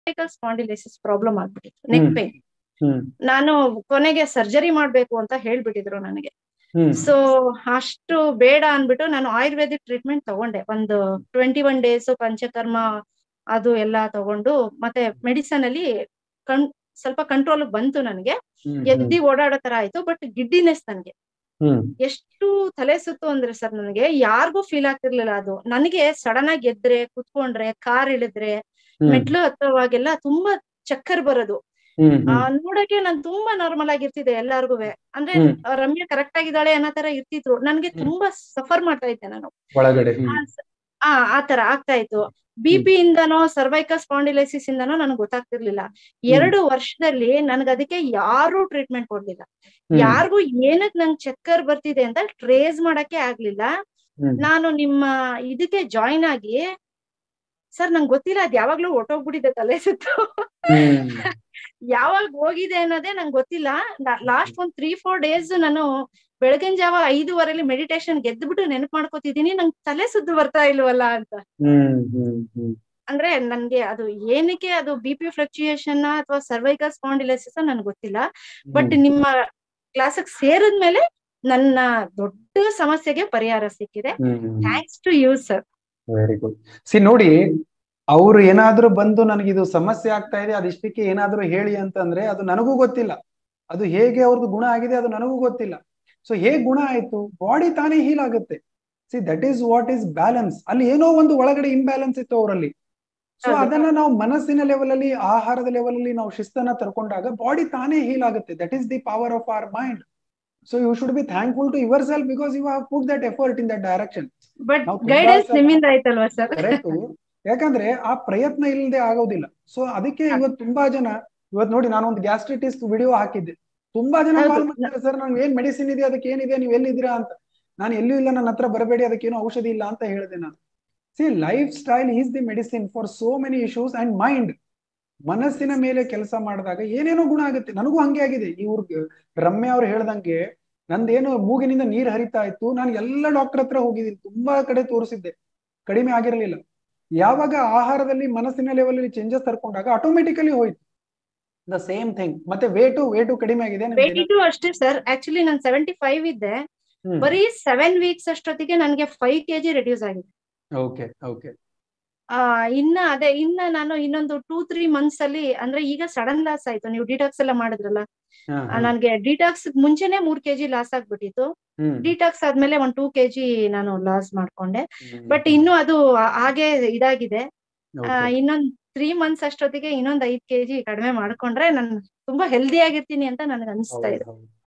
Cervical spondylosis problem ಆಗ್ಬಿಟ್ಟಿತ್ತು neck hmm. Pain hmm ನಾನು ಕೊನೆಗೆ ಸರ್ಜರಿ ಮಾಡ್ಬೇಕು ಅಂತ ಹೇಳ್ಬಿಟ್ಟಿದ್ರು ನನಗೆ ಹ್ಮ್ ಸೊ ಅಷ್ಟು ಬೇಡ ಅನ್ಬಿಟ್ಟು ನಾನು ಆಯುರ್ವೇದಿಕ್ ಟ್ರೀಟ್ಮೆಂಟ್ ತಗೊಂಡೆ ಒಂದು ಟ್ವೆಂಟಿ ಒನ್ ಡೇಸ್ ಪಂಚಕರ್ಮ ಅದು ಎಲ್ಲ ತಗೊಂಡು ಮತ್ತೆ ಮೆಡಿಸನ್ ಅಲ್ಲಿ ಕಣ್ ಸ್ವಲ್ಪ ಕಂಟ್ರೋಲ್ ಬಂತು ನನಗೆ ಹ್ಮ್ ಎದ್ದಿ ಓಡಾಡೋ ತರ ಆಯ್ತು ಬಟ್ ಗಿಡ್ಡಿನೆಸ್ ನನ್ಗೆ ಹ್ಮ್ ಎಷ್ಟು ತಲೆ ಸುತ್ತು ಅಂದ್ರೆ ಸರ್ ನನಗೆ ಯಾರಿಗೂ ಫೀಲ್ ಆಗ್ತಿರ್ಲಿಲ್ಲ ಅದು ನನಗೆ ಸಡನ್ ಆಗಿ ಎದ್ರೆ ಕುತ್ಕೊಂಡ್ರೆ ಕಾರ್ ಇಳಿದ್ರೆ ಹ್ಮ್ ಮೆಟ್ಲು ಹತ್ತುವಾಗೆಲ್ಲ ತುಂಬಾ ಚಕ್ಕರ್ ಬರೋದು ಹ್ಮ್ ಆ, ಹ್ಮ್ ನೋಡಕ್ಕೆ ನಾನ್ ತುಂಬಾ ನಾರ್ಮಲ್ ಆಗಿರ್ತಿದೆ ಎಲ್ಲಾರ್ಗು ಅಂದ್ರೆ ಹ್ಮ್. ಆ, ರಮ್ಯಾ ಕರೆಕ್ಟ್ ಆಗಿದ್ದಾಳೆ ಅನ್ನೋ ತರ ಇರ್ತಿದ್ರು ನನ್ಗೆ ಹ್ಮ್. ತುಂಬಾ ಸಫರ್ ಮಾಡ್ತಾ ಇದ್ದೆ ನಾನು ಒಳಗಡೆ ಹ್ಮ್ ಆ, ಸ- ಆ ಆ ತರ ಆಗ್ತಾ ಇತ್ತು ಬಿ ಪಿ ಇಂದನೋ ಸರ್ವೈಕಲ್ ಸ್ಪಾಂಡಿಲೈಸಿಸ್ ಇಂದನೋ ನನಗೆ ಗೊತ್ತಾಗ್ತಿರ್ಲಿಲ್ಲ ಎರಡು ವರ್ಷದಲ್ಲಿ ನನ್ಗೆ ಅದಕ್ಕೆ ಯಾರು ಟ್ರೀಟ್ಮೆಂಟ್ ಕೊಡ್ಲಿಲ್ಲ ಹ್ಮ್. ಯಾರಿಗೂ ಏನಕ್ ನಂಗೆ ಚಕ್ಕರ್ ಬರ್ತಿದೆ ಅಂತ ಟ್ರೇಸ್ ಮಾಡಕ್ಕೆ ಆಗ್ಲಿಲ್ಲ ಹ್ಮ್. ನಾನು ನಿಮ್ಮ ಇದಕ್ಕೆ ಜಾಯಿನ್ ಆಗಿ ಸರ್ ನಂಗೆ ಗೊತ್ತಿಲ್ಲ ಅದ್ ಯಾವಾಗ್ಲೂ ಹೊಟ್ಟೋಗ್ಬಿಟ್ಟಿದೆ ತಲೆ ಸುತ್ತು ಹ್ಮ್. ಯಾವಾಗ ಹೋಗಿದೆ ಅನ್ನೋದೇ ನಂಗೆ ಗೊತ್ತಿಲ್ಲ ಲಾಸ್ಟ್ ಒಂದ್ ತ್ರೀ ಫೋರ್ ಡೇಸ್ ನಾನು ಬೆಳಗಿನ ಜಾವ ಐದುವರೆಲಿ ಮೆಡಿಟೇಷನ್ ಗೆದ್ಬಿಟ್ಟು ನೆನಪು ಮಾಡ್ಕೋತಿದೀನಿ ನಂಗೆ ತಲೆ ಸುದ್ದು ಬರ್ತಾ ಇಲ್ವಲ್ಲ ಅಂತ ಹ್ಮ್ ಹ್ಮ್ ಹ್ಮ್ ಅಂದ್ರೆ ನನ್ಗೆ ಅದು ಏನಕ್ಕೆ ಅದು ಬಿ ಪಿ ಫ್ಲಕ್ಚುಯೇಷನ್ ಅಥವಾ ಸರ್ವೈಕಲ್ ಸ್ಪಾಂಡಿಲೈಸಿಸ್ ನನ್ಗೆ ಗೊತ್ತಿಲ್ಲ ಬಟ್ ನಿಮ್ಮ ಕ್ಲಾಸಿಗೆ ಸೇರಿದ್ಮೇಲೆ ನನ್ನ ದೊಡ್ಡ ಸಮಸ್ಯೆಗೆ ಪರಿಹಾರ ಸಿಕ್ಕಿದೆ thanks to you sir very good see ನೋಡಿ ಅವ್ರು ಏನಾದ್ರೂ ಬಂದು ನನಗಿದು ಸಮಸ್ಯೆ ಆಗ್ತಾ ಇದೆ ಅದಿಷ್ಟಕ್ಕೆ ಏನಾದ್ರೂ ಹೇಳಿ ಅಂತಂದ್ರೆ ಅದು ನನಗೂ ಗೊತ್ತಿಲ್ಲ ಅದು ಹೇಗೆ ಅವ್ರದ್ದು ಗುಣ ಆಗಿದೆ ಅದು ನನಗೂ ಗೊತ್ತಿಲ್ಲ ಸೊ ಹೇಗ್ ಗುಣ ಆಯ್ತು ಬಾಡಿ ತಾನೇ ಹೀಲ್ ಆಗುತ್ತೆ see that is what is balance ಅಲ್ಲಿ ಏನೋ ಒಂದು ಒಳಗಡೆ ಇಂಬ್ಯಾಲೆನ್ಸ್ ಇತ್ತು ಅವರಲ್ಲಿ ಸೊ ಹೌದು. ಅದನ್ನ ನಾವು ಮನಸ್ಸಿನ ಲೆವೆಲ್ ಅಲ್ಲಿ ಆಹಾರದ ಲೆವೆಲ್ ಅಲ್ಲಿ ನಾವು ಶಿಸ್ತನ್ನ ತರ್ಕೊಂಡಾಗ ಬಾಡಿ ತಾನೇ ಹೀಲ್ ಆಗುತ್ತೆ that is the power of our mind so you should be thankful to yourself because you have put that effort in that direction but ನಾವು ತುಂಬಾ ಗೈಡೆನ್ಸ್ ಸಲ- ನಿಮ್ಮಿಂದ ಆಯ್ತಲ್ವಾ ಸರ್ ಕರೆಕ್ಟ್ ಯಾಕಂದ್ರೆ ಆ ಪ್ರಯತ್ನ ಇಲ್ಲದೆ ಆಗೋದಿಲ್ಲ ಸೊ ಅದಕ್ಕೆ ಇವತ್ತು ತುಂಬಾ ಜನ ಇವತ್ತು ನೋಡಿ ನಾನು ಒಂದು ಗ್ಯಾಸ್ಟ್ರಿಟಿಸ್ ವಿಡಿಯೋ ಹಾಕಿದ್ದೆ ತುಂಬಾ ಜನ ಹೌದು. ಕಾಲ್ ಮಾಡ್ತಾರೆ ಸರ್ ನಂಗೆ ಏನ್ ಮೆಡಿಸಿನ್ ಇದೆ ಅದಕ್ಕೆ ಏನಿದೆ ನೀವು ಎಲ್ಲಿದ್ದೀರಾ ಅಂತ ನಾನು ಎಲ್ಲೂ ಇಲ್ಲ ನನ್ನ ಹತ್ರ ಬರಬೇಡಿ ಅದಕ್ಕೇನು ಔಷಧಿ ಇಲ್ಲ ಅಂತ ಹೇಳಿದೆ ನಾನು see lifestyle is the medicine for so many issues and mind ಮನಸ್ಸಿನ ಮೇಲೆ ಕೆಲಸ ಮಾಡಿದಾಗ ಏನೇನೋ ಗುಣ ಆಗುತ್ತೆ ನನಗೂ ಹಂಗೆ ಆಗಿದೆ ಇವ್ರ ರಮ್ಯಾ ಅವ್ರು ಹೇಳ್ದಂಗೆ ನಂದೇನು ಮೂಗಿನಿಂದ ನೀರ್ ಹರಿತಾ ಇತ್ತು ನಾನು ಎಲ್ಲ ಡಾಕ್ಟರ್ ಹತ್ರ ಹೋಗಿದ್ದೀನಿ ತುಂಬಾ ಕಡೆ ತೋರಿಸಿದ್ದೆ ಕಡಿಮೆ ಆಗಿರಲಿಲ್ಲ ಯಾವಾಗ ಆಹಾರದಲ್ಲಿ ಮನಸ್ಸಿನ ಲೆವೆಲ್ ಅಲ್ಲಿ ಚೇಂಜಸ್ ತರ್ಕೊಂಡಾಗ ಆಟೋಮೆಟಿಕಲಿ ಹೋಯ್ತು ದ ಸೇಮ್ ಥಿಂಗ್ ಮತ್ತೆ ವೇಟು ವೇಟು ಕಡಿಮೆ ಆಗಿದೆ ವೇಟಿ ಟು ಅಷ್ಟೇ ಸರ್ ಆಕ್ಚುಲಿ ನಾನು ಸೆವೆಂಟಿ ಫೈವ್ ಇದ್ದೆ ಬರೀ ಸೆವೆನ್ ವೀಕ್ಸ್ ಅಷ್ಟೊತ್ತಿಗೆ ನನಗೆ ಫೈವ್ ಕೆಜಿ ರೆಡ್ಯೂಸ್ ಆಗಿದೆ ಓಕೆ ಓಕೆ ಆ ಇನ್ನ ಅದೇ ಇನ್ನ ನಾನು ಇನ್ನೊಂದು ಟೂ ತ್ರೀ ಮಂತ್ಸ್ ಅಲ್ಲಿ ಅಂದ್ರೆ ಈಗ ಸಡನ್ ಲಾಸ್ ಆಯ್ತು ನೀವು ಡಿಟಾಕ್ಸ್ ಎಲ್ಲ ಮಾಡಿದ್ರಲ್ಲ ಆ, ನನ್ಗೆ ಡಿಟಾಕ್ಸ್ ಮುಂಚೆನೆ ಮೂರ್ ಕೆಜಿ ಲಾಸ್ ಆಗ್ಬಿಟ್ಟಿತ್ತು ಡಿಟಾಕ್ಸ್ ಆದ್ಮೇಲೆ ಒಂದ್ ಟೂ ಕೆಜಿ ನಾನು ಲಾಸ್ ಮಾಡ್ಕೊಂಡೆ ಬಟ್ ಇನ್ನು ಅದು ಆ- ಹಾಗೆ ಇದಾಗಿದೆ ಆ, ಇನ್ನೊಂದ್ ತ್ರೀ ಮಂತ್ಸ್ ಅಷ್ಟೊತ್ತಿಗೆ ಇನ್ನೊಂದ್ ಐದ್ ಕೆಜಿ ಕಡಿಮೆ ಮಾಡ್ಕೊಂಡ್ರೆ ನಾನು ತುಂಬಾ ಹೆಲ್ದಿ ಆಗಿರ್ತೀನಿ ಅಂತ ನನ್ಗೆ ಅನಿಸ್ತಾ ಇದೆ